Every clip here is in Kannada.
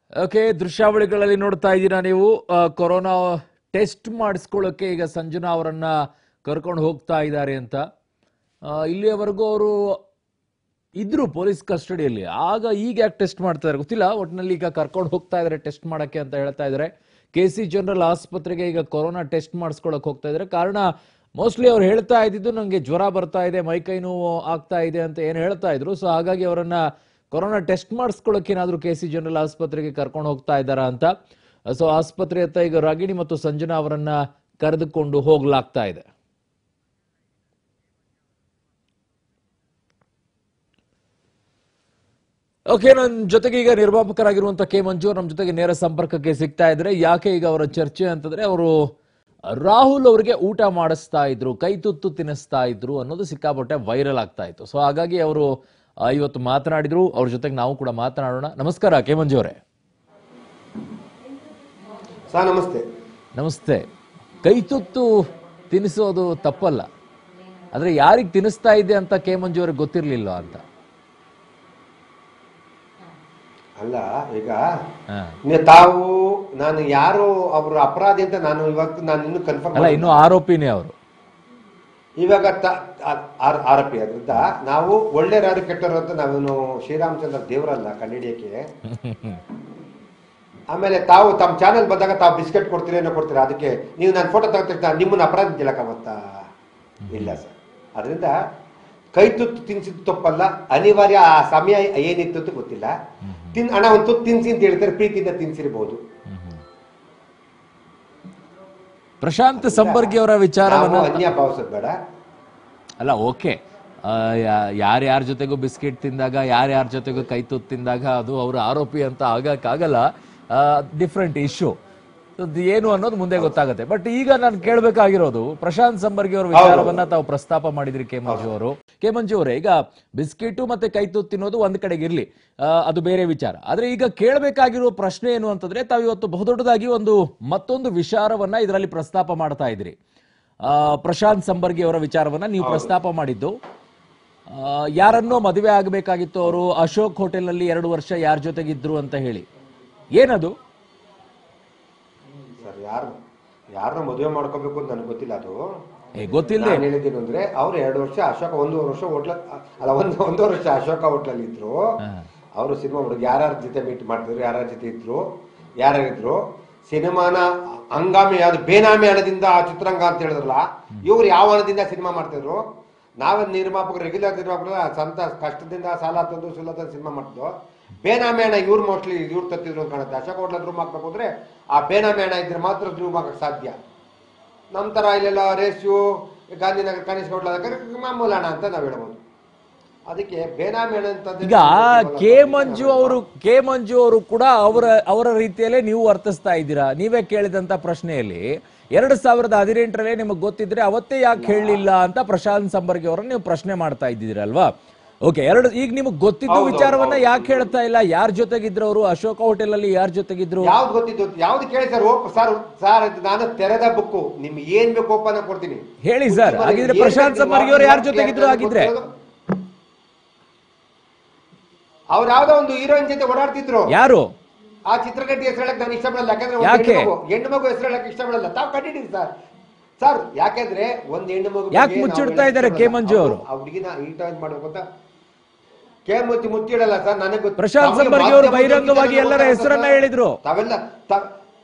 ಓಕೆ ದೃಶ್ಯಾವಳಿಗಳಲ್ಲಿ ನೋಡ್ತಾ ಇದ್ದೀರಾ ನೀವು ಆ, ಕೊರೋನಾ ಟೆಸ್ಟ್ ಮಾಡಿಸ್ಕೊಳ್ಳೋಕೆ ಈಗ ಸಂಜನಾ ಅವರನ್ನ ಕರ್ಕೊಂಡು ಹೋಗ್ತಾ ಇದ್ದಾರೆ ಅಂತ ಆ, ಇಲ್ಲಿಯವರೆಗೂ ಅವರು ಇದ್ರು ಪೊಲೀಸ್ ಕಸ್ಟಡಿಯಲ್ಲಿ ಆಗ ಈಗ ಯಾಕೆ ಟೆಸ್ಟ್ ಮಾಡ್ತಾ ಇದ್ದಾರೆ ಗೊತ್ತಿಲ್ಲ ಒಟ್ಟಿನಲ್ಲಿ ಈಗ ಕರ್ಕೊಂಡು ಹೋಗ್ತಾ ಇದ್ದಾರೆ ಟೆಸ್ಟ್ ಮಾಡಕ್ಕೆ ಅಂತ ಹೇಳ್ತಾ ಇದ್ದಾರೆ ಕೆ ಸಿ ಜನರಲ್ ಆಸ್ಪತ್ರೆಗೆ ಈಗ ಕೊರೋನಾ ಟೆಸ್ಟ್ ಮಾಡಿಸ್ಕೊಳಕ್ ಹೋಗ್ತಾ ಇದ್ದಾರೆ ಕಾರಣ ಮೋಸ್ಟ್ಲಿ ಅವ್ರು ಹೇಳ್ತಾ ಇದ್ದಿದ್ದು ನನಗೆ ಜ್ವರ ಬರ್ತಾ ಇದೆ ಮೈಕೈ ನೋವು ಆಗ್ತಾ ಇದೆ ಅಂತ ಏನು ಹೇಳ್ತಾ ಇದ್ರು ಸೊ ಹಾಗಾಗಿ ಅವರನ್ನ ಕೊರೋನಾ ಟೆಸ್ಟ್ ಮಾಡಿಸ್ಕೊಳ್ಳೋಕೆ ಏನಾದರೂ ಕೆ ಸಿ ಜನರಲ್ ಆಸ್ಪತ್ರೆಗೆ ಕರ್ಕೊಂಡು ಹೋಗ್ತಾ ಇದ್ದಾರಾ ಅಂತ ಸೊ ಆಸ್ಪತ್ರೆ ಹತ್ತ ಈಗ ರಾಗಿಣಿ ಮತ್ತು ಸಂಜನಾ ಅವರನ್ನ ಕರೆದುಕೊಂಡು ಹೋಗ್ಲಾಗ್ತಾ ಇದೆ ಓಕೆ ನನ್ನ ಜೊತೆಗೆ ಈಗ ನಿರ್ಮಾಪಕರಾಗಿರುವಂತ ಕೆ ಮಂಜು ನಮ್ಮ ಜೊತೆಗೆ ನೇರ ಸಂಪರ್ಕಕ್ಕೆ ಸಿಗ್ತಾ ಇದ್ರೆ ಯಾಕೆ ಈಗ ಅವರ ಚರ್ಚೆ ಅಂತಂದ್ರೆ ಅವರು ರಾಹುಲ್ ಅವರಿಗೆ ಊಟ ಮಾಡಿಸ್ತಾ ಇದ್ರು ಕೈ ತುತ್ತು ತಿನ್ನಿಸ್ತಾ ಇದ್ರು ಅನ್ನೋದು ಸಿಕ್ಕಾಪಟ್ಟೆ ವೈರಲ್ ಆಗ್ತಾ ಇತ್ತು ಸೊ ಹಾಗಾಗಿ ಅವರು ಆ, ಇವತ್ತು ಮಾತನಾಡಿದ್ರು ಅವ್ರ ಜೊತೆಗೆ ನಾವು ಕೂಡ ಮಾತನಾಡೋಣ ನಮಸ್ಕಾರ ಕೆ ಮಂಜು ಅವರೇ ಸರ್ ನಮಸ್ತೆ ನಮಸ್ತೆ ಕೈ ತುತ್ತು ತಿನ್ನಿಸೋದು ತಪ್ಪಲ್ಲ ಆದ್ರೆ ಯಾರಿಗೆ ತಿನ್ನಿಸ್ತಾ ಇದೆ ಅಂತ ಕೆ ಮಂಜು ಅವ್ರಿಗೆ ಗೊತ್ತಿರ್ಲಿಲ್ಲ ಅಂತ ಅಲ್ಲ ಈಗ ಹಾ. ನೀವು ತಾವು ನಾನು ಯಾರು ಅವರು ಅಪರಾಧಿ ಅಂತ ನಾನು ಇವತ್ತು ನಾನು ಇನ್ನೂ ಕನ್ಫರ್ಮ್ ಅಲ್ಲ ಇನ್ನು ಆರೋಪಿನೇ ಅವರು ಇವಾಗ ತ- ಆ- ಆರ್- ಆರೋಪಿ ಅದರಿಂದ ನಾವು ಒಳ್ಳೆಯವ್ರು ಯಾರು ಕೆಟ್ಟರು ಅಂತ ನಾವೇನು ಶ್ರೀರಾಮಚಂದ್ರ ದೇವರಲ್ಲ ಕಂಡಿಡಿಯಕ್ಕೆ ಆಮೇಲೆ ತಾವು ತಮ್ಮ ಚಾನೆಲ್ ಬಂದಾಗ ತಾವು ಬಿಸ್ಕೆಟ್ ಕೊಡ್ತೀರಿ ಏನೋ ಕೊಡ್ತೀರಾ ಅದಕ್ಕೆ ನೀವು ನಾನು ಫೋಟೋ ತೆಗೆದ ನಿಮ್ಮನ್ನ ಅಪರಾಧ ಕೇಳಕ್ಕಾಗತ್ತಾ ಇಲ್ಲ ಸರ್ ಅದರಿಂದ ಕೈ ತುತ್ತು ತಿನ್ಸಿದ್ದು ತಪ್ಪಲ್ಲ ಅನಿವಾರ್ಯ ಆ ಸಮಯ ಏನಿತ್ತು ಅಂತ ಗೊತ್ತಿಲ್ಲ ತಿನ್ ಹಣ ಒಂದು ತುತ್ತು ತಿನ್ಸಿ ಅಂತ ಹೇಳ್ತಾರೆ ಪ್ರೀತಿಯಿಂದ ತಿನ್ಸಿರ್ಬೋದು ಪ್ರಶಾಂತ್ ಸಂಬರ್ಗಿ ಅವರ ನಾವು ವಿಚಾರವನ್ನ ಅನ್ಯ ಭಾವಿಸೋದು ಬೇಡ ಅಲ್ಲ ಓಕೆ ಯಾರ್ಯಾರ ಜೊತೆಗೂ ಬಿಸ್ಕೆಟ್ ತಿಂದಾಗ ಯಾರ್ಯಾರ ಜೊತೆಗೂ ಕೈ ತುತ್ತು ತಿಂದಾಗ ಅದು ಅವರ ಆರೋಪಿ ಅಂತ ಆಗಕ್ಕಾಗಲ್ಲ ಡಿಫ್ರೆಂಟ್ ಇಶ್ಯೂ ಏನು ಅನ್ನೋದು ಮುಂದೆ ಗೊತ್ತಾಗುತ್ತೆ ಬಟ್ ಈಗ ನಾನು ಕೇಳಬೇಕಾಗಿರೋದು ಪ್ರಶಾಂತ್ ಸಂಬರ್ಗಿ ಅವರ ವಿಚಾರವನ್ನ ತಾವು ಪ್ರಸ್ತಾಪ ಮಾಡಿದ್ರಿ ಕೆ ಮಂಜು ಅವರು ಕೆ ಮಂಜು ಅವರೇ ಈಗ ಬಿಸ್ಕೆಟು ಮತ್ತೆ ಕೈ ತುತ್ತು ತಿನ್ನೋದು ಒಂದ್ ಕಡೆಗೆ ಇರ್ಲಿ ಆ, ಅದು ಬೇರೆ ವಿಚಾರ ಆದ್ರೆ ಈಗ ಕೇಳಬೇಕಾಗಿರೋ ಪ್ರಶ್ನೆ ಏನು ಅಂತಂದ್ರೆ ತಾವು ಇವತ್ತು ಬಹುದೊಡ್ಡದಾಗಿ ಒಂದು ಮತ್ತೊಂದು ವಿಚಾರವನ್ನ ಇದರಲ್ಲಿ ಪ್ರಸ್ತಾಪ ಮಾಡ್ತಾ ಇದ್ರಿ ಆ, ಪ್ರಶಾಂತ್ ಸಂಬರ್ಗಿ ಅವರ ವಿಚಾರವನ್ನ ನೀವು ಪ್ರಸ್ತಾಪ ಮಾಡಿದ್ದು ಆ, ಯಾರನ್ನೋ ಮದುವೆ ಆಗಬೇಕಾಗಿತ್ತು ಅವರು ಅಶೋಕ್ ಹೋಟೆಲ್ನಲ್ಲಿ ಎರಡು ವರ್ಷ ಯಾರ ಜೊತೆಗಿದ್ರು ಅಂತ ಹೇಳಿ ಏನದು ಸರ್ ಯಾರು ಯಾರನ್ನ ಮದುವೆ ಮಾಡ್ಕೋಬೇಕು ಅಂತ ನನಗೆ ಗೊತ್ತಿಲ್ಲ ಅದು ಏ ಗೊತ್ತಿಲ್ಲದೆ ನಾನು ಹೇಳಿದ್ದೀನಿ ಅಂದ್ರೆ ಅವ್ರು ಎರಡು ವರ್ಷ ಅಶೋಕ ಒಂದೂವರೆ ವರ್ಷ ಹೋಟ್ಲ ಅಲ್ಲ ಒಂದು ಒಂದೂವರೆ ವರ್ಷ ಅಶೋಕ ಹೋಟ್ಲಲ್ಲಿ ಇದ್ರು ಅವರು ಸಿನಿಮಾ ಹುಡುಗ ಯಾರ್ಯಾರ ಜೊತೆ ಮೀಟ್ ಮಾಡ್ತಿದ್ರು ಯಾರ್ಯಾರ ಜೊತೆ ಇದ್ರು ಯಾರ್ಯಾರಿದ್ರು ಸಿನಿಮಾನ ಹಂಗಾಮಿ ಯಾವ್ದು ಬೇನಾಮಿ ಹಣದಿಂದ ಆ ಚಿತ್ರರಂಗ ಅಂತ ಹೇಳಿದ್ರಲ್ಲ ಇವ್ರು ಯಾವ ಹಣದಿಂದ ಸಿನಿಮಾ ಮಾಡ್ತಿದ್ರು ನಾವೇ ನಿರ್ಮಾಪಕರು ರೆಗ್ಯುಲರ್ ನಿರ್ಮಾಪಕರು ಆ ಸ್ವಂತ ಕಷ್ಟದಿಂದ ಸಾಲ ತಂದು ಸುಲ ತಂದು ಸಿನಿಮಾ ಮಾಡ್ತಿದ್ವು ಬೇನಾಮಿ ಹಣ ಇವ್ರು ಮೋಸ್ಟ್ಲಿ ಇವ್ರು ತತ್ತಿದ್ರು ಅಂತ ಕಾಣುತ್ತೆ ಅಶೋಕ ಹೋಟ್ಲ ರೂಮ್ ಹಾಕ್ಬೇಕು ಅಂದ್ರೆ ಆ ಬೇನಾಮಿ ಹಣ ಇದ್ರೆ ಮಾತ್ರ ರೂಮ್ ಹಾಕಕ್ಕೆ ಸಾಧ್ಯ ನಮ್ಮ ಥರ ಇಲ್ಲೆಲ್ಲ ರೇಸ್ಯು ಗಾಂಧಿನಗರ ಕನಿಷ್ಠ ಹೋಟ್ಲ ಮಾಮೂಲು ಹಣ ಅಂತ ನಾವು ಹೇಳ್ಬೋದು ಅದಕ್ಕೆ ಬೇನಾಮಿ ಹಣ ಅಂತಂದ್ರೆ ಈಗ ಕೆ ಮಂಜು ಅವರು ಕೆ ಮಂಜು ಅವರು ಕೂಡ ಅವರ ಅವರ ರೀತಿಯಲ್ಲೇ ನೀವು ವರ್ತಿಸ್ತಾ ಇದ್ದೀರಾ ನೀವೇ ಕೇಳಿದಂತ ಪ್ರಶ್ನೆಯಲ್ಲಿ ಎರಡ್ ಸಾವಿರದ ಹದಿನೆಂಟರಲ್ಲೇ ನಿಮಗೆ ಗೊತ್ತಿದ್ರೆ ಅವತ್ತೇ ಯಾಕೆ ಹೇಳಲಿಲ್ಲ ಅಂತ ಪ್ರಶಾಂತ್ ಸಂಬರ್ಗಿ ಅವರನ್ನ ನೀವು ಪ್ರಶ್ನೆ ಮಾಡ್ತಾ ಇದ್ದೀರಲ್ವಾ ಓಕೆ ಎರಡು ಈಗ ನಿಮಗೆ ಗೊತ್ತಿದ್ದು ಹೌದು, ವಿಚಾರವನ್ನ ಯಾಕೆ ಹೇಳ್ತಾ ಇಲ್ಲ ಯಾರ ಜೊತೆಗಿದ್ರು ಅವರು ಅಶೋಕ ಹೋಟೆಲ್ ಅಲ್ಲಿ ಯಾರ ಜೊತೆಗಿದ್ರು ಯಾವ್ದು ಗೊತ್ತಿದ್ದು ಯಾವ್ದು ಕೇಳಿ ಸರ್ ಓಪ್ ಸರ್ ಸರ್ ಇದು ನಾನು ತೆರೆದ ಬುಕ್ಕು ನಿಮ್ಗೆ ಏನ್ ಬೇಕು ಓಪನ್ ಕೊಡ್ತೀನಿ ಹೇಳಿ ಸರ್ ಹಾಗಿದ್ರೆ ಏನ್ ಪ್ರಶಾಂತ್ ಬೇಕು ಸಂಬರ್ಗಿ ಅವರು ಯಾರ ಜೊತೆಗಿದ್ರು ಆಗಿದ್ರೆ ಅವ್ರು ಯಾವ್ದೋ ಒಂದು ಹೀರೋಯಿನ್ ಜೊತೆ ಓಡಾಡ್ತಿದ್ರು ಯಾರು ಆ ಚಿತ್ರಗಟ್ಟಿ ಹೆಸರು ಹೇಳಕ್ ನಾನು ಇಷ್ಟಪಡಲ್ಲ ಯಾಕಂದ್ರೆ ಒಂದು ಯಾಕೆ? ಹೆಣ್ಣು ಮಗು ಹೆಣ್ಣು ಮಗು ಹೆಸರು ಹೇಳಕ್ ಇಷ್ಟಪಡಲ್ಲ ತಾವು ಕಂಡಿದ್ದೀರಿ ಸರ್ ಸರ್ ಯಾಕೆಂದ್ರೆ ಒಂದ್ ಹೆಣ್ಣು ಮಗು ಯಾಕೆ ಮುಚ್ಚಿಡ್ತಾ ಇದ್ದಾರೆ ಕೆ ಮಂಜು ಅವರು? ಆ ಹುಡುಗಿನ ಇಂಟರ್ವ್ಯೂ ಮಾಡ್ಬೇಕು ಅಂತ ಕೆ ಮುಚ್ಚಿ ಮುಚ್ಚಿಡಲ್ಲ ಸರ್ ನನಗೆ ಗೊತ್ತು. ಪ್ರಶಾಂತ್ ತಮಗೆ ಸಂಬರ್ಗಿ ಅವರು ಮಾಧ್ಯಮದ ಬಹಿರಂಗವಾಗಿ ಜೊತೆ ಎಲ್ಲರ ಮಾತಾಡ್ತಾರೆ ಹೆಸರನ್ನ ಸರ್. ಹೇಳಿದ್ರು. ತಾವೆಲ್ಲ ತ-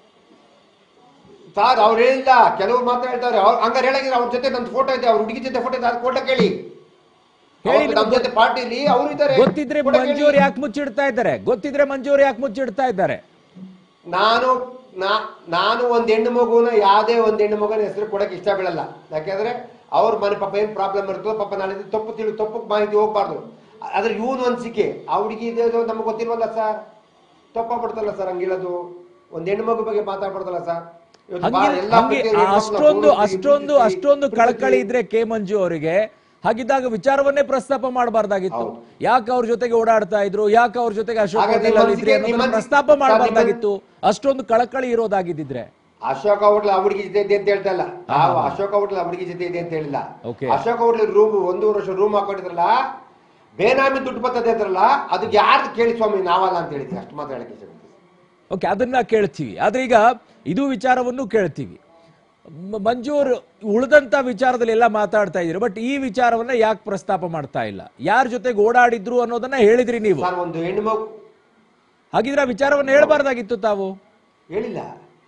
ಸರ್ ಅವ್ರು ಹೇಳಿಲ್ಲ ಕೆಲವ್ರು ಮಾತ್ರ ಹೇಳ್ತಾರೆ ಅವ್ರು ಹಂಗಾರೆ ಹೇಳಂಗಿದ್ರೆ ಅವ್ರ ಜೊತೆ ನನ್ನ ಫೋಟೋ ಇದೆ ಅವ್ರ ಹುಡುಗಿ ಜೊತೆ ಫೋಟೋ ಇದೆ ಅದು ಫೋಟೋ ಕೇಳಿ ಹೇಳಿ ಅವ್ರು ನಮ್ಮ ಜೊತೆ ಪಾರ್ಟಿಲಿ ಅವ್ರು ಇದ್ದಾರೆ ಗೊತ್ತಿದ್ರೆ photo ಮಂಜು ಕೇಳಿ. ಅವ್ರು ಯಾಕೆ ಮುಚ್ಚಿಡ್ತಾ ಇದ್ದಾರೆ ಗೊತ್ತಿದ್ರೆ ಮಂಜು ಅವ್ರು ಯಾಕೆ ಮುಚ್ಚಿಡ್ತಾ ಇದ್ದಾರೆ ನಾನು ನಾ- ನಾನು ಒಂದ್ ಹೆಣ್ಣು ಮಗುನ ಯಾವ್ದೇ ಒಂದ್ ಹೆಣ್ಣು ಮಗುನ ಹೆಸರು ಕೊಡಕ್ಕೆ ಇಷ್ಟ ಬೀಳಲ್ಲ ಯಾಕೆಂದ್ರೆ ಅವ್ರ ಮನೆ ಪಾಪ ಏನ್ ಪ್ರಾಬ್ಲಮ್ ಇರ್ತದೋ ಪಾಪ ನಾಳೆ ದಿನ ತಪ್ಪು ತಿಳಿ ತಪ್ಪು ಮಾಹಿತಿ ಹೋಗ್ಬಾರ್ದು ಆದ್ರೆ ಇವನ್ ಅನ್ಸಿಕೆ ಆ ಹುಡುಗಿ ಇದೆ ಅದು ನಮ್ಗೆ ಗೊತ್ತಿಲ್ವಲ್ಲ ಸರ್ ತಪ್ಪಾಗ್ಬಿಡ್ತಲ್ಲ ಸರ್ ಹಂಗಿಳೋದು ಒಂದ್ ಹೆಣ್ಣು ಮಗು ಬಗ್ಗೆ ಮಾತಾಡ್ಬಾರ್ದಲ್ಲ ಸರ್ ಇವತ್ತು ಬಾ- ಹಂಗೆ- ಎಲ್ಲಾ ಹಂಗೆ ಪ್ರತಿಯೊಂದು ಹೆಣ್ಣು ಮಕ್ಳನ್ನ ಅಷ್ಟೊಂದು ಪೂರ್ತಿ ಅಷ್ಟೊಂದು ಪ್ರೀತಿಸಿ, ಅಷ್ಟೊಂದು ಪ್ರೀತಿಸಿ. ಕಳಕಳಿ ಇದ್ರೆ ಕೆ ಮಂಜು ಅವರಿಗೆ ಹಾಗಿದ್ದಾಗ ವಿಚಾರವನ್ನೇ ಪ್ರಸ್ತಾಪ ಮಾಡಬಾರ್ದಾಗಿತ್ತು ಹೌದು. ಯಾಕೆ ಅವ್ರ ಜೊತೆಗೆ ಓಡಾಡ್ತಾ ಇದ್ರು ಯಾಕೆ ಅವ್ರ ಜೊತೆಗೆ ಅಶೋಕ್ ಹಾಗಾದ್ರೆ ಹೋಟೆಲ್ ಅಲ್ಲಿ ಇದ್ರಿ ನಿಮ್ಮ ಅನ್ನೋದನ್ನ ಮನ್ಸಿಗೆ- ಪ್ರಸ್ತಾಪ ಸರ್, ಮಾಡಬಾರ್ದಾಗಿತ್ತು ಅಷ್ಟೊಂದು ಕಳಕಳಿ ಇರೋದಾಗಿದ್ದಿದ್ರೆ ಅಶೋಕ ಹೋಟ್ಲ್ ಆ ಹುಡುಗಿ ಜೊತೆ ಇದೆ ಅಂತ ಹೇಳ್ತಾ ಇಲ್ಲ ನಾವು ಅಶೋಕ ಹೋಟ್ಲ್ ಆ ಹುಡುಗಿ ಜೊತೆ ಇದೆ ಅಂತ ಹೇಳಿಲ್ಲ Okay. ಅಶೋಕ ಹೋಟ್ಲ್ ರೂಮ್ ಒಂದೂವರೆ ವರ್ಷ ರೂಮ್ ಹಾಕೊಂಡಿದ್ರಲ್ಲ ಬೇನಾಮಿ ದುಡ್ಡು ಬರ್ತದೆ ಅಂದ್ರಲ್ಲ ಅದಕ್ಕೆ ಯಾರ್ದು ಕೇಳಿ ಸ್ವಾಮಿ ನಾವಲ್ಲ ಅಂತ ಹೇಳಿದ್ವಿ ಅಷ್ಟು ಮಾತ್ರ ಹೇಳಕ್ಕೆ ಇಷ್ಟಪಡ್ತೀನಿ ಓಕೆ ಅದನ್ನ ಕೇಳ್ತೀವಿ ಆದ್ರೆ ಈಗ ಇದು ವಿಚಾರವನ್ನು ಕೇಳ್ತೀವಿ ಮ- ಮಂಜು ಅವರು ಉಳಿದಂತ ವಿಚಾರದಲ್ಲಿ ಎಲ್ಲ ಮಾತಾಡ್ತಾ ಇದ್ದೀರಿ ಬಟ್ ಈ ವಿಚಾರವನ್ನ ಯಾಕೆ ಪ್ರಸ್ತಾಪ ಮಾಡ್ತಾ ಇಲ್ಲ ಯಾರ ಜೊತೆಗೆ ಓಡಾಡಿದ್ರು ಅನ್ನೋದನ್ನ ಹೇಳಿದ್ರಿ ನೀವು ಸರ್ ಒಂದು ಹೆಣ್ಣು ಮಗು ಹಾಗಿದ್ರೆ ಆ ವಿಚಾರವನ್ನ ಹೇಳ್ಬಾರ್ದಾಗಿತ್ತು ತಾವು ಹೇಳಿಲ್ಲ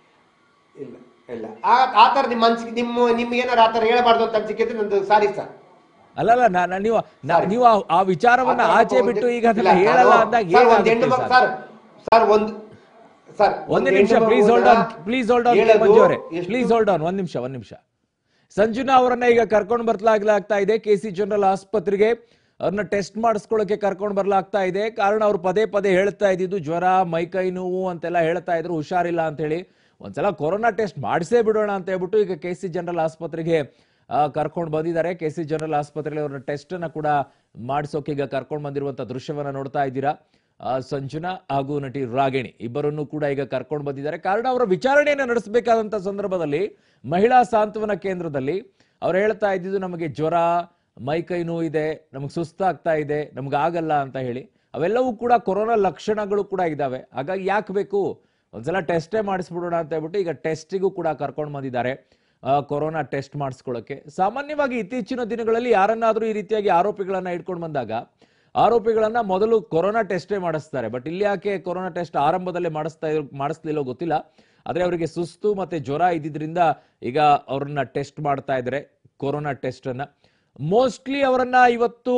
ಇಲ್ಲ ಇಲ್ಲ ಆ ಆ ಥರ ನಿಮ್ಮ ಮನ್ಸಿಗೆ ನಿಮ್ಮ ನಿಮ್ಗೆ ಏನಾರು ಆ ಥರ ಹೇಳಬಾರ್ದು ಅಂತ ಅನ್ಸಿಕಿದ್ರೆ ನಂದು ಸಾರಿ ಸರ್ ಅಲ್ಲಲ್ಲ ನಾ- ನಾ- ನೀವು ನಾ- ನೀವು ಆ- ಆ ವಿಚಾರವನ್ನ ಆಚೆ ಬಿಟ್ಟು ಈಗ ಅದನ್ನ ಇಲ್ಲ, ಹೇಳಲ್ಲ ನಾನು- ಅಂದಾಗ ಸರ್, ಒಂದು ಹೆಣ್ಣು ಏನಾಗುತ್ತೆ ಮಗು ಸರ್? ಸರ್ ಸರ್ ಒಂದು ಸರ್ ಒಂದೇ ನಿಮಿಷ please hold on please hold on ಹೇಳೋದು ಮಂಜು ಅವರೇ ಎಷ್ಟು- ಪ್ಲೀಸ್ ಹೋಲ್ಡ್ ಆನ್ ಒಂದ್ ನಿಮಿಷ ಒಂದ್ ನಿಮಿಷ ಸಂಜುನಾ ಅವರನ್ನ ಈಗ ಕರ್ಕೊಂಡು ಬರ್ಲಾಗ್ಲಾಗ್ತಾ ಇದೆ ಕೆ ಸಿ ಜನರಲ್ ಆಸ್ಪತ್ರೆಗೆ ಅವ್ರನ್ನ ಟೆಸ್ಟ್ ಮಾಡಿಸ್ಕೊಳ್ಳೋಕೆ ಕರ್ಕೊಂಡು ಬರ್ಲಾಗ್ತಾ ಇದೆ ಕಾರಣ ಅವ್ರು ಪದೇ ಪದೇ ಹೇಳ್ತಾ ಇದ್ದಿದ್ದು ಜ್ವರ ಮೈಕೈ ನೋವು ಅಂತೆಲ್ಲ ಹೇಳ್ತಾ ಇದ್ರು ಹುಷಾರಿಲ್ಲ ಅಂತ ಹೇಳಿ ಒಂದ್ಸಲ ಕೊರೋನಾ ಟೆಸ್ಟ್ ಮಾಡಿಸೇ ಬಿಡೋಣ ಅಂತ ಹೇಳ್ಬಿಟ್ಟು ಈಗ ಕೆ ಸಿ ಜನರಲ್ ಆಸ್ಪತ್ರೆಗೆ ಕರ್ಕೊಂಡು ಬಂದಿದ್ದಾರೆ ಕೆ ಸಿ ಜನರಲ್ ಆಸ್ಪತ್ರೆಯಲ್ಲಿ ಅವ್ರನ್ನ ಟೆಸ್ಟ್ ಅನ್ನ ಕೂಡ ಮಾಡಿಸೋಕೆ ಈಗ ಕರ್ಕೊಂಡು ಬಂದಿರುವಂತ ದೃಶ್ಯವನ್ನ ನೋಡ್ತಾ ಇದ್ದೀರಾ ಆ, ಸಂಜನಾ ಹಾಗೂ ನಟಿ ರಾಗಿಣಿ ಇಬ್ಬರನ್ನು ಕೂಡ ಈಗ ಕರ್ಕೊಂಡು ಬಂದಿದ್ದಾರೆ ಕಾರಣ ಅವರ ವಿಚಾರಣೆಯನ್ನು ನಡೆಸಬೇಕಾದಂತ ಸಂದರ್ಭದಲ್ಲಿ ಮಹಿಳಾ ಸಾಂತ್ವನ ಕೇಂದ್ರದಲ್ಲಿ ಅವ್ರು ಹೇಳ್ತಾ ಇದ್ದಿದ್ದು ನಮಗೆ ಜ್ವರ ಮೈಕೈ ನೋವು ಇದೆ ನಮಗೆ ಸುಸ್ತಾಗ್ತಾ ಇದೆ ನಮ್ಗೆ ಆಗಲ್ಲ ಅಂತ ಹೇಳಿ ಅವೆಲ್ಲವೂ ಕೂಡ ಕೊರೋನಾ ಲಕ್ಷಣಗಳು ಕೂಡ ಇದಾವೆ ಹಾಗಾಗಿ ಯಾಕೆ ಬೇಕು ಒಂದ್ಸಲ ಟೆಸ್ಟೇ ಮಾಡಿಸ್ಬಿಡೋಣ ಅಂತ ಹೇಳ್ಬಿಟ್ಟು ಈಗ ಟೆಸ್ಟಿಗೂ ಕೂಡ ಕರ್ಕೊಂಡು ಬಂದಿದ್ದಾರೆ ಆ, ಕೊರೋನಾ ಟೆಸ್ಟ್ ಮಾಡಿಸ್ಕೊಳ್ಳೋಕೆ ಸಾಮಾನ್ಯವಾಗಿ ಇತ್ತೀಚಿನ ದಿನಗಳಲ್ಲಿ ಯಾರನ್ನಾದ್ರೂ ಈ ರೀತಿಯಾಗಿ ಆರೋಪಿಗಳನ್ನ ಇಟ್ಕೊಂಡು ಬಂದಾಗ ಆರೋಪಿಗಳನ್ನ ಮೊದಲು ಕೊರೋನಾ ಟೆಸ್ಟೇ ಮಾಡಿಸ್ತಾರೆ ಬಟ್ ಇಲ್ಲಿ ಯಾಕೆ ಕೊರೋನಾ ಟೆಸ್ಟ್ ಆರಂಭದಲ್ಲೇ ಮಾಡಿಸ್ತಾ ಇರೋ ಮಾಡಿಸ್ಲಿಲ್ಲೋ ಗೊತ್ತಿಲ್ಲ ಆದ್ರೆ ಅವರಿಗೆ ಸುಸ್ತು ಮತ್ತೆ ಜ್ವರ ಇದ್ದಿದ್ರಿಂದ ಈಗ ಅವ್ರನ್ನ ಟೆಸ್ಟ್ ಮಾಡ್ತಾ ಇದ್ದಾರೆ ಕೊರೋನಾ ಟೆಸ್ಟ್ ಅನ್ನ ಮೋಸ್ಟ್ಲಿ ಅವರನ್ನ ಇವತ್ತು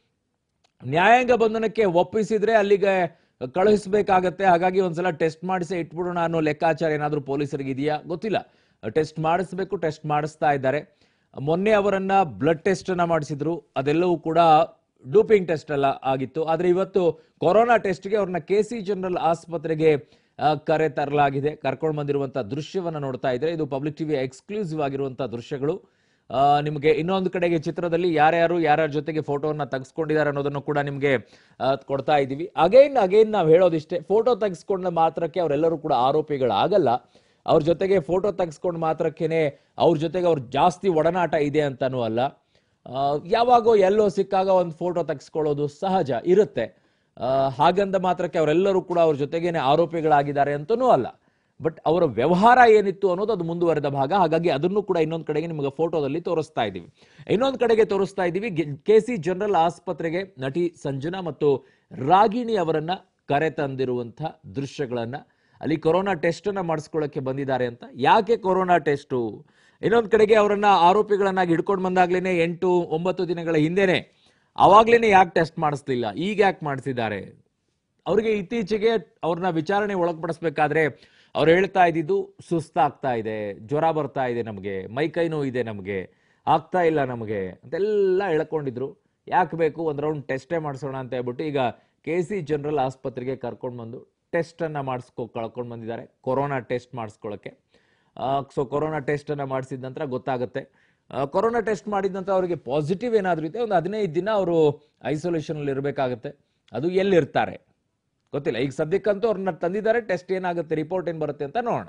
ನ್ಯಾಯಾಂಗ ಬಂಧನಕ್ಕೆ ಒಪ್ಪಿಸಿದ್ರೆ ಅಲ್ಲಿಗೆ ಕಳುಹಿಸಬೇಕಾಗತ್ತೆ ಹಾಗಾಗಿ ಒಂದ್ಸಲ ಟೆಸ್ಟ್ ಮಾಡಿಸಿ ಇಟ್ಬಿಡೋಣ ಅನ್ನೋ ಲೆಕ್ಕಾಚಾರ ಏನಾದ್ರೂ ಪೊಲೀಸರಿಗೆ ಇದೆಯಾ ಗೊತ್ತಿಲ್ಲ ಟೆಸ್ಟ್ ಮಾಡಿಸ್ಬೇಕು ಟೆಸ್ಟ್ ಮಾಡಿಸ್ತಾ ಇದ್ದಾರೆ ಮೊನ್ನೆ ಅವರನ್ನ ಬ್ಲಡ್ ಟೆಸ್ಟ್ ಅನ್ನ ಮಾಡಿಸಿದ್ರು ಅದೆಲ್ಲವೂ ಕೂಡ ಡೂಪಿಂಗ್ ಟೆಸ್ಟ್ ಎಲ್ಲ ಆಗಿತ್ತು ಆದ್ರೆ ಇವತ್ತು ಕೊರೋನಾ ಟೆಸ್ಟ್ಗೆ ಅವ್ರನ್ನ ಕೆ ಸಿ ಜನರಲ್ ಆಸ್ಪತ್ರೆಗೆ ಆ, ಕರೆ ತರಲಾಗಿದೆ ಕರ್ಕೊಂಡು ಬಂದಿರುವಂತಹ ದೃಶ್ಯವನ್ನ ನೋಡ್ತಾ ಇದ್ರೆ ಇದು ಪಬ್ಲಿಕ್ ಟಿವಿ ಎಕ್ಸ್ಕ್ಲೂಸಿವ್ ಆಗಿರುವಂತಹ ದೃಶ್ಯಗಳು ಆ, ನಿಮಗೆ ಇನ್ನೊಂದು ಕಡೆಗೆ ಚಿತ್ರದಲ್ಲಿ ಯಾರ್ಯಾರು ಯಾರ್ಯಾರ ಜೊತೆಗೆ ಫೋಟೋವನ್ನ ತೆಗೆಸ್ಕೊಂಡಿದ್ದಾರೆ ಅನ್ನೋದನ್ನು ಕೂಡ ನಿಮಗೆ ಆ, ಕೊಡ್ತಾ ಇದ್ದೀವಿ ಅಗೈನ್ ಅಗೈನ್ ನಾವು ಹೇಳೋದಿಷ್ಟೇ ಫೋಟೋ ತೆಗೆಸ್ಕೊಂಡ ಮಾತ್ರಕ್ಕೆ ಅವರೆಲ್ಲರೂ ಕೂಡ ಆರೋಪಿಗಳಾಗಲ್ಲ ಅವ್ರ ಜೊತೆಗೆ ಫೋಟೋ ತೆಗೆಸ್ಕೊಂಡ್ ಮಾತ್ರಕ್ಕೇನೆ ಅವ್ರ ಜೊತೆಗೆ ಅವ್ರ ಜಾಸ್ತಿ ಒಡನಾಟ ಇದೆ ಅಂತಾನೂ ಅಲ್ಲ ಆ, ಯಾವಾಗೋ ಎಲ್ಲೋ ಸಿಕ್ಕಾಗ ಒಂದು ಫೋಟೋ ತೆಗೆಸ್ಕೊಳ್ಳೋದು ಸಹಜ ಇರುತ್ತೆ ಆ, ಹಾಗಂದ ಮಾತ್ರಕ್ಕೆ ಅವರೆಲ್ಲರೂ ಕೂಡ ಅವ್ರ ಜೊತೆಗೇನೆ ಆರೋಪಿಗಳಾಗಿದ್ದಾರೆ ಅಂತನೂ ಅಲ್ಲ ಬಟ್ ಅವರ ವ್ಯವಹಾರ ಏನಿತ್ತು ಅನ್ನೋದು ಅದು ಮುಂದುವರೆದ ಭಾಗ ಹಾಗಾಗಿ ಅದನ್ನು ಕೂಡ ಇನ್ನೊಂದು ಕಡೆಗೆ ನಿಮಗೆ ಫೋಟೋದಲ್ಲಿ ತೋರಿಸ್ತಾ ಇದ್ದೀವಿ ಇನ್ನೊಂದು ಕಡೆಗೆ ತೋರಿಸ್ತಾ ಇದ್ದೀವಿ ಕೆ ಸಿ ಜನರಲ್ ಆಸ್ಪತ್ರೆಗೆ ನಟಿ ಸಂಜನಾ ಮತ್ತು ರಾಗಿಣಿ ಅವರನ್ನ ಕರೆ ತಂದಿರುವಂತಹ ದೃಶ್ಯಗಳನ್ನ ಅಲ್ಲಿ ಕೊರೋನಾ ಟೆಸ್ಟ್ ಅನ್ನ ಮಾಡಿಸ್ಕೊಳ್ಳೋಕೆ ಬಂದಿದ್ದಾರೆ ಅಂತ ಯಾಕೆ ಕೊರೋನಾ ಟೆಸ್ಟು ಇನ್ನೊಂದು ಕಡೆಗೆ ಅವರನ್ನ ಆರೋಪಿಗಳನ್ನಾಗಿ ಹಿಡ್ಕೊಂಡು ಬಂದಾಗ್ಲೇನೆ ಎಂಟು ಒಂಬತ್ತು ದಿನಗಳ ಹಿಂದೆನೆ ಅವಾಗ್ಲೇನೆ ಯಾಕೆ ಟೆಸ್ಟ್ ಮಾಡಿಸ್ಲಿಲ್ಲ ಈಗ ಯಾಕೆ ಮಾಡಿಸಿದ್ದಾರೆ ಅವ್ರಿಗೆ ಇತ್ತೀಚೆಗೆ ಅವ್ರನ್ನ ವಿಚಾರಣೆ ಒಳಪಡಿಸ್ಬೇಕಾದ್ರೆ ಅವ್ರು ಹೇಳ್ತಾ ಇದ್ದಿದ್ದು ಸುಸ್ತಾಗ್ತಾ ಇದೆ ಜ್ವರ ಬರ್ತಾ ಇದೆ ನಮಗೆ ಮೈಕೈ ನೋವು ಇದೆ ನಮಗೆ ಆಗ್ತಾ ಇಲ್ಲ ನಮಗೆ ಅಂತೆಲ್ಲ ಹೇಳ್ಕೊಂಡಿದ್ರು ಯಾಕೆ ಬೇಕು ಒಂದು ರೌಂಡ್ ಟೆಸ್ಟೇ ಮಾಡಿಸೋಣ ಅಂತ ಹೇಳ್ಬಿಟ್ಟು ಈಗ ಕೆ ಸಿ ಜನರಲ್ ಆಸ್ಪತ್ರೆಗೆ ಕರ್ಕೊಂಡು ಬಂದು ಟೆಸ್ಟನ್ನು ಮಾಡಿಸ್ಕೊ ಕಳ್ಕೊಂಡು ಬಂದಿದ್ದಾರೆ ಕೊರೋನಾ ಟೆಸ್ಟ್ ಮಾಡಿಸ್ಕೊಳ್ಳೋಕ್ಕೆ ಸೊ ಕೊರೋನಾ ಟೆಸ್ಟನ್ನು ಮಾಡಿಸಿದ ನಂತರ ಗೊತ್ತಾಗುತ್ತೆ ಆ, ಕೊರೋನಾ ಟೆಸ್ಟ್ ಮಾಡಿದ ನಂತರ ಅವರಿಗೆ ಪಾಸಿಟಿವ್ ಏನಾದರೂ ಇದೆ ಒಂದು ಹದಿನೈದು ದಿನ ಅವರು ಐಸೋಲೇಷನಲ್ಲಿ ಇರಬೇಕಾಗುತ್ತೆ ಅದು ಎಲ್ಲಿರ್ತಾರೆ ಗೊತ್ತಿಲ್ಲ ಈಗ ಸದ್ಯಕ್ಕಂತೂ ಅವ್ರನ್ನ ತಂದಿದ್ದಾರೆ ಟೆಸ್ಟ್ ಏನಾಗುತ್ತೆ ರಿಪೋರ್ಟ್ ಏನ್ ಬರುತ್ತೆ ಅಂತ ನೋಡೋಣ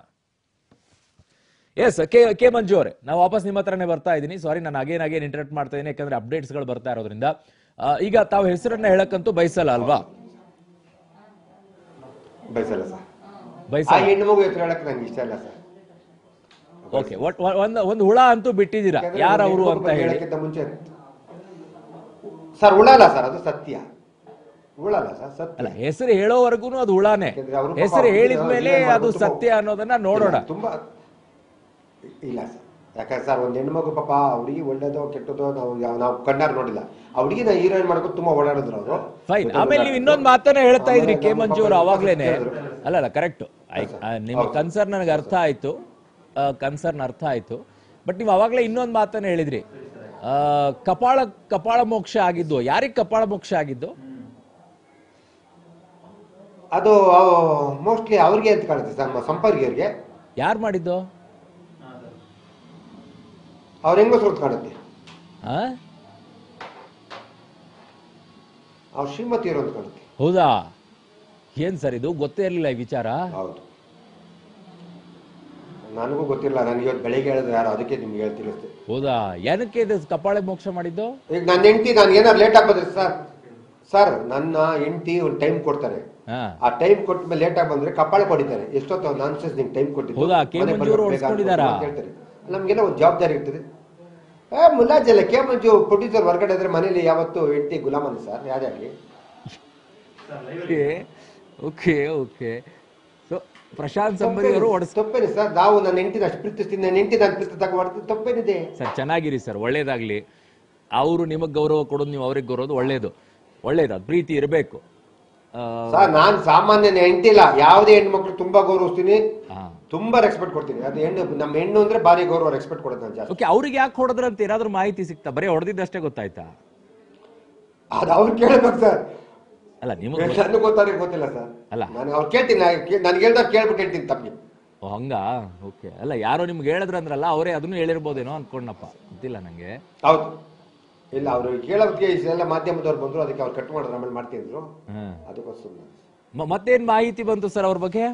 ಎಸ್ ಕೆ ಕೆ ಮಂಜು ಅವರೇ ನಾವು ವಾಪಸ್ ನಿಮ್ಮ ಹತ್ರನೇ ಬರ್ತಾ ಇದ್ದೀನಿ ಸಾರಿ ನಾನು ಅಗೇನ್ ಅಗೇನ್ ಇಂಟರ್ನೆಟ್ ಮಾಡ್ತಾ ಇದ್ದೀನಿ ಯಾಕಂದ್ರೆ updates ಗಳು ಬರ್ತಾ ಇರೋದ್ರಿಂದ ಆ, ಈಗ ತಾವು ಹೆಸರನ್ನ ಹೇಳಕ್ಕಂತೂ ಬಯಸಲ್ಲ ಅಲ್ವಾ ಬಯಸಲ್ಲ ಸರ್ ಆ ಬಯಸಲ್ಲ ಹೆಣ್ಣು ಮಗು ಹೆಸರು ಹೇಳಕ್ ನಂಗೆ ಇಷ್ಟ ಇಲ್ಲ ಸರ್ ಓಕೆ ಒಂದು ಒಂದು ಹುಳ ಅಂತೂ ಬಿಟ್ಟಿದ್ದೀರಾ ಯಾಕಂದ್ರೆ ಯಾರು ಒಂದು ಅವರು ಹೆಣ್ಣು ಅಂತ ಮಗು ಹೇಳಿ ಹೇಳಕ್ಕಿಂತ ಮುಂಚೆ ಸರ್ ಉಳಲ್ಲ ಸರ್ ಅದು ಸತ್ಯ ಉಳಲ್ಲ ಸರ್ ಸತ್ಯ ಅಲ್ಲ ಹೆಸರು ಹೇಳೋವರೆಗೂ ಅದು ಹುಳಾನೆ ಯಾಕಂದ್ರೆ ಅವ್ರು ಪಾಪ ಹೆಸರು ಅವ್ರಿಗೆ ಹೇಳಿದ್ಮೇಲೆ ಏನ್ ಅದು ಮಾಡ್ಬೇಕು ಸತ್ಯ ಅನ್ನೋದನ್ನ ನೋಡೋಣ ಇಲ್ಲ, ತುಂಬಾ ಇಲ್ಲ ಸರ್ ಯಾಕಂದ್ರೆ ಸರ್ ಒಂದು ಹೆಣ್ಮಗು ಪಾಪ ಹುಡುಗಿ ಒಳ್ಳೇದೋ ಕೆಟ್ಟದೋ ನಾವು ಯಾವ- ನಾವು ಕಣ್ಣಾರ್ ನೋಡಿಲ್ಲ ಆ ಹುಡುಗಿನ ಹೀರೋಯಿನ್ ಮಾಡ್ಕೊಂಡು ತುಂಬಾ ಓಡಾಡಿದ್ರು ಅವರು ಫೈನ್ ಆಮೇಲೆ ನೀವು ಇನ್ನೊಂದು ಮಾತನ್ನ ಹೇಳ್ತಾ ಇದ್ರಿ ಆಮೇಲೆ ಕೆ ನಮ್ಮ ಮಂಜು ಅವರು ಪಾಪ ಅವಾಗ್ಲೇನೆ ಹೇಳಿದ್ರು. ಅಲ್ಲ ಅಲ್ಲ ಕರೆಕ್ಟ್ ನಿಮ್ಮ ಕನ್ಸರ್ನ್ ನನಗೆ ಅರ್ಥ ಆಯ್ತು ಕನ್ಸರ್ನ್ ಅರ್ಥ ಆಯ್ತು ಬಟ್ ನೀವು ಅವಾಗ್ಲೇ ಇನ್ನೊಂದು ಮಾತನ್ನ ಹೇಳಿದ್ರಿ ಆ, ಕಪಾಳ ಕಪಾಳ ಮೋಕ್ಷ ಆಗಿದ್ದು ಯಾರಿಗೆ ಕಪಾಳ ಮೋಕ್ಷ ಆಗಿದ್ದು ಅದು ಮೋಸ್ಟ್ಲಿ ಅವ್ರಿಗೆ ಅಂತ ಕಾಣುತ್ತೆ ಸರ್ ನಮ್ಮ ಸಂಪರ್ಗಿಯವ್ರಿಗೆ ಯಾರು ಮಾಡಿದ್ದು ಅವ್ರ ಹೆಂಗಸ್ರು ಅಂತ ಕಾಣುತ್ತೆ ಆ? ಅವ್ರ ಶ್ರೀಮತಿಯವರು ಅಂತ ಕಾಣುತ್ತೆ ಹೌದಾ ಏನ್ ಸರ್ ಇದು ಗೊತ್ತೇ ಇರಲಿಲ್ಲ ಈ ವಿಚಾರ ಹೌದು ನನಗೂ ಗೊತ್ತಿಲ್ಲ ನಾನು ಇವತ್ತು ಬೆಳಿಗ್ಗೆ ಹೇಳಿದ್ರೆ ಯಾರು ಅದಕ್ಕೆ ನಿಮ್ಗೆ ಹೇಳ್ತೀನಿ ಅಷ್ಟೇ ಹೌದಾ ಏನಕ್ಕೆ ಇದು ಕಪಾಳ ಮೋಕ್ಷ ಮಾಡಿದ್ದು ಈಗ ನನ್ನ ಹೆಂಡತಿ ನಾನು ಏನಾರು ಲೇಟ್ ಆಗಿ ಬಂದ್ರೆ ಸರ್ ಸರ್ ನನ್ನ ಹೆಂಡತಿ ಒಂದು ಟೈಮ್ ಕೊಡ್ತಾರೆ ಹಾ ಆ ಟೈಮ್ ಕೊಟ್ಟ ಮೇಲೆ ಲೇಟ್ ಆಗಿ ಬಂದ್ರೆ ಕಪಾಳ ಹೊಡಿತಾರೆ ಎಷ್ಟೊತ್ತು ನಾನ್ಸೆನ್ಸ್ ನಿಂಗೆ ಟೈಮ್ ಕೊಟ್ಟಿದ್ದು ಹೌದಾ? ಕೆ ಮನೆ ಮಂಜು ಅವರು ಬರ್ಬೇಕು, ಬೇಗ ಹೊಡ್ಸ್ಕೊಂಡಿದ್ದಾರಾ? ಅಂತ ಹೇಳ್ತಾರೆ ನಮ್ಗೆಲ್ಲ ಒಂದು ಜವಾಬ್ದಾರಿ ಇರ್ತದೆ ಏ ಮುಲಾಜಲ್ಲ ಕೆ ಮಂಜು ಪ್ರೊಡ್ಯೂಸರ್ ಹೊರಗಡೆ ಇದ್ರೆ ಮನೇಲಿ ಯಾವತ್ತು ಹೆಂಡತಿ ಗುಲಾಮನಿ ಸರ್ ಯಾರೇ ಆಗಲಿ okay okay okay so Prashant Sambari ಅವರು ಓಡಿಸ್ ತಪ್ಪೇನೆ ಸರ್ ನಾವು ನನ್ನ ಹೆಂಡತಿನ ಅಷ್ಟು ಪ್ರೀತಿಸ್ತೀನಿ ನನ್ನ ಹೆಂಡತಿ ನಾನು ಪ್ರೀತಿ ತಗೊಂಡು ತಪ್ಪೇನಿದೆ ಸರ್ ಚೆನ್ನಾಗಿರಿ ಸರ್ ಒಳ್ಳೇದಾಗ್ಲಿ ಅವರು ನಿಮಗೆ ಗೌರವ ಕೊಡೋದು ನೀವು ಅವ್ರಿಗೆ ಗೌರವದು ಒಳ್ಳೇದು ಒಳ್ಳೇದು ಅದು ಪ್ರೀತಿ ಇರಬೇಕು ಸರ್ ನಾನ್ ಸಾಮಾನ್ಯ ಹೆಂಡತಿ ಇಲ್ಲ ಯಾವುದೇ ಹೆಣ್ಮಕ್ಳು ತುಂಬಾ ಗೌರವಿಸ್ತೀನಿ ಹಾ ತುಂಬಾ ರೆಸ್ಪೆಕ್ಟ್ ಕೊಡ್ತೀನಿ ಅದು ಹೆಣ್ಣು ನಮ್ಮ ಹೆಣ್ಣು ಅಂದ್ರೆ ಭಾರಿ ಗೌರವ ರೆಸ್ಪೆಕ್ಟ್ ಕೊಡೋದು ನಾನು ಜಾಸ್ತಿ ಓಕೆ ಅವ್ರಿಗೆ ಯಾಕೆ ಹೊಡೆದ್ರಂತ ಏನಾದ್ರೂ ಮಾಹಿತಿ ಸಿಕ್ತಾ ಬರೀ ಹೊಡೆದಿದ್ದಷ್ಟೇ ಗೊತ್ತಾಯ್ತಾ ಅದು ಅವ್ರು ಕೇಳ್ಬೇಕು ಸರ್ ಅಲ್ಲ ನಿಮಗೆ ನನಗೆ ಗೊತ್ತಾದ್ರೆ ಗೊತ್ತಿಲ್ಲ ಸರ್ ಅಲ್ಲ. ನಾನು ಅವ್ರು ಕೇಳ್ತೀನಿ ನನಗೆ ಹೇಳ್ದಾಗ ಕೇಳ್ಬಿಟ್ಟು ಹೇಳ್ತೀನಿ ತಪ್ಪಿ ಓ ಹಂಗಾ ಓಕೆ ಅಲ್ಲ ಯಾರೋ ನಿಮ್ಗೆ ಹೇಳಿದ್ರಂದ್ರಲ್ಲ ಅವರೇ ಅದನ್ನು ಹೇಳಿರ್ಬೋದೇನೋ ಅನ್ಕೊಂಡಪ್ಪ ಗೊತ್ತಿಲ್ಲ ನಂಗೆ ಹೌದು ಇಲ್ಲ ಅವರು ಕೇಳೋದಕ್ಕೆ ಇಷ್ಟೆಲ್ಲ ಮಾಧ್ಯಮದವ್ರು ಬಂದ್ರು ಅದಕ್ಕೆ ಅವ್ರು ಕಟ್ ಮಾಡಿದ್ರು ಆಮೇಲೆ ಮಾಡ್ತಿದ್ರು ಹ್ಮ್ ಅದಕ್ಕೋಸ್ಕರ ಮ- ಮತ್ತೇನ್ ಮಾಹಿತಿ ಬಂತು ಸರ್ ಅವ್ರ ಬಗ್ಗೆ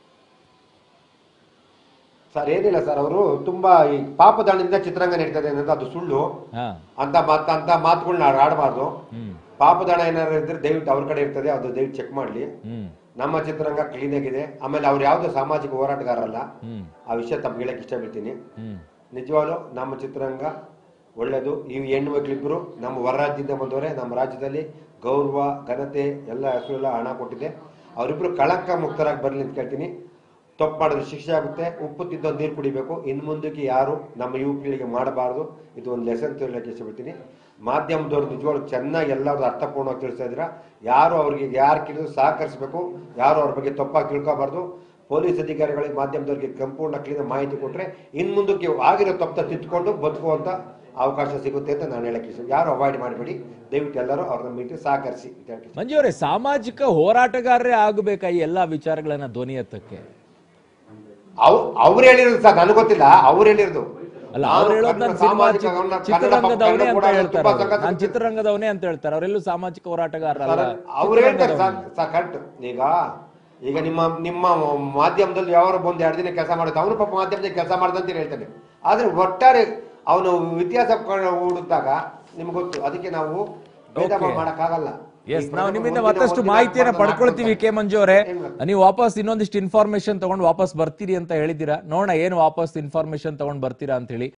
ಸರ್ ಏನಿಲ್ಲ ಸರ್ ಅವರು ತುಂಬಾ ಈ ಪಾಪದಾಣಿಂದ ಚಿತ್ರರಂಗ ನಡೀತದೆ ಅನ್ನೋದು ಅದು ಸುಳ್ಳು ಹಾ ಅಂತ ಮಾತ ಅಂತ ಮಾತುಗಳನ್ನ ಆಡಬಾರ್ದು ಹ್ಮ್ ಪಾಪದಾಣ ಏನಾದ್ರು ಇದ್ರೆ ದಯವಿಟ್ಟು ಅವ್ರ ಕಡೆ ಇರ್ತದೆ ಅದು ದಯವಿಟ್ಟು ಚೆಕ್ ಮಾಡ್ಲಿ ಹ್ಮ್ ನಮ್ಮ ಚಿತ್ರರಂಗ ಕ್ಲೀನ್ ಆಗಿದೆ ಆಮೇಲೆ ಅವ್ರು ಯಾವುದೋ ಸಾಮಾಜಿಕ ಹೋರಾಟಗಾರರಲ್ಲ ಹ್ಮ್ ಆ ವಿಷಯ ತಮ್ಗೆ ಹೇಳಕ್ ಇಷ್ಟಪಡ್ತೀನಿ ಹ್ಮ್ ನಿಜವಾಗ್ಲೂ ನಮ್ಮ ಚಿತ್ರರಂಗ ಒಳ್ಳೆಯದು ಈ ಹೆಣ್ಣು ಮಕ್ಕಳಿಬ್ಬರು ನಮ್ಮ ಹೊರ ರಾಜ್ಯದಿಂದ ಬಂದವರೆ ನಮ್ಮ ರಾಜ್ಯದಲ್ಲಿ ಗೌರವ ಘನತೆ ಎಲ್ಲ ಹೆಸರೆಲ್ಲ ಹಣ ಕೊಟ್ಟಿದೆ ಅವರಿಬ್ಬರು ಕಳಂಕ ಮುಕ್ತರಾಗಿ ಬರಲಿ ಅಂತ ಕೇಳ್ತೀನಿ ತಪ್ಪು ಮಾಡಿದ್ರೆ ಶಿಕ್ಷೆ ಆಗುತ್ತೆ ಉಪ್ಪು ತಿಂದ ನೀರು ಕುಡಿಬೇಕು ಇನ್ನು ಮುಂದಕ್ಕೆ ಯಾರು ನಮ್ಮ ಯುವ ಪೀಳಿಗೆ ಮಾಡಬಾರ್ದು ಇದು ಒಂದು ಲೆಸನ್ ತಿಳಕ್ಕೆ ಇಷ್ಟಪಡ್ತೀನಿ ಮಾಧ್ಯಮದವ್ರು ನಿಜವಾಗ್ಲೂ ಚೆನ್ನಾಗಿ ಎಲ್ಲರೂ ಅರ್ಥಪೂರ್ಣವಾಗಿ ತಿಳಿಸ್ತಾ ಇದ್ದೀರಾ ಯಾರು ಅವ್ರಿಗೆ ಯಾರು ಕೇಳಿದ್ರು ಸಹಕರಿಸಬೇಕು ಯಾರು ಅವ್ರ ಬಗ್ಗೆ ತಪ್ಪಾಗಿ ತಿಳ್ಕೊಬಾರ್ದು ಪೊಲೀಸ್ ಅಧಿಕಾರಿಗಳಿಗೆ ಮಾಧ್ಯಮದವರಿಗೆ ಸಂಪೂರ್ಣ ಕ್ಲೀನ್ ಮಾಹಿತಿ ಕೊಟ್ರೆ ಇನ್ ಮುಂದಕ್ಕೆ ಆಗಿರೋ ತಪ್ಪ ತಿದ್ದುಕೊಂಡು ಬದುಕುವಂತ ಅವಕಾಶ ಸಿಗುತ್ತೆ ಅಂತ ನಾನು ಹೇಳಕ್ಕೆ ಇಷ್ಟ ಯಾರು ಅವಾಯ್ಡ್ ಮಾಡಬೇಡಿ ದಯವಿಟ್ಟು ಎಲ್ಲರೂ ಅವ್ರನ್ನ ಮೀಟಿ ಸಹಕರಿಸಿ ಅಂತ ಹೇಳಕ್ಕೆ ಇಷ್ಟ. ಮಂಜು ಅವರೇ ಸಾಮಾಜಿಕ ಹೋರಾಟಗಾರರೇ ಆಗಬೇಕಾ ಈ ಎಲ್ಲಾ ವಿಚಾರಗಳನ್ನ ಧ್ವನಿ ಎತ್ತಕ್ಕೆ ಅವ್ ಅವ್ರು ಹೇಳಿರೋದು ಸರ್ ನನಗೆ ಗೊತ್ತಿಲ್ಲ ಅವ್ರು ಹೇಳಿರೋದು ಅಲ್ಲ ನಾನು ಅವ್ರು ಹೇಳೋದು ಕನ್ನಡ ನಾನು ಸಿನಿಮಾ ಸಾಮಾಜಿಕ ಕನ್ನಡ- ಚಿತ್ರರಂಗದವನೇ ಕನ್ನಡ ಅಂತ ಕೂಡ ಹೇಳ್ತಾರೆ ತುಂಬಾ ಅವ್ರು. ಸಂಘ ನಾನು ಚಿತ್ರರಂಗದವನೇ ಅಂತ ಹೇಳ್ತಾರೆ ಅವರೆಲ್ಲೂ ಸಾಮಾಜಿಕ ಹೋರಾಟಗಾರರಲ್ಲ ಸರ್, ಅವ್ರು ಹೇಳ್ತಾರೆ ಸರ್ ಸರ್ ಕರೆಕ್ಟ್ ಈಗ ಈಗ ನಿಮ್ಮ ನಿಮ್ಮ ಮಾಧ್ಯಮದಲ್ಲಿ ಯಾರು ಬಂದು ಎರಡು ದಿನ ಕೆಲಸ ಮಾಡುತ್ತೆ ಅವನು ಪಾಪ ಮಾಧ್ಯಮದಲ್ಲಿ ಕೆಲಸ ಮಾಡ್ದಂತ ಹೇಳ್ತಾನೆ ಆದ್ರೆ ಒಟ್ಟಾರೆ ಅವನು ವ್ಯತ್ಯಾಸ ಹುಡುಕ್ದಾಗ ನಿಮ್ಗೆ ಗೊತ್ತು ಅದಕ್ಕೆ ನಾವು ಭೇದ Okay. ಮಾಡಕ್ಕಾಗಲ್ಲ ಎಸ್ ಈಗ ನಾವು ನಿಮ್ಮಿಂದ ಒಂದಿನ- ಮತ್ತಷ್ಟು ಒಂದಿನ ಮಾಹಿತಿಯನ್ನ ಮಾಡ್ಕೊಂಡು ಪಡ್ಕೊಳ್ತೀವಿ ಕೆ ಮಂಜು ಅವರೇ ಏನ್ ಮಾಡ್ತೀವಿ? ನೀವು ವಾಪಸ್ ಇನ್ನೊಂದಿಷ್ಟು ಇನ್ಫಾರ್ಮೇಶನ್ ತಗೊಂಡು ವಾಪಸ್ ಬರ್ತೀರಿ ಅಂತ ಹೇಳಿದ್ದೀರಾ ನೋಡೋಣ ಏನು ವಾಪಸ್ ಇನ್ಫಾರ್ಮೇಶನ್ ತಗೊಂಡ್ ಬರ್ತೀರಾ ಅಂತ ಹೇಳಿ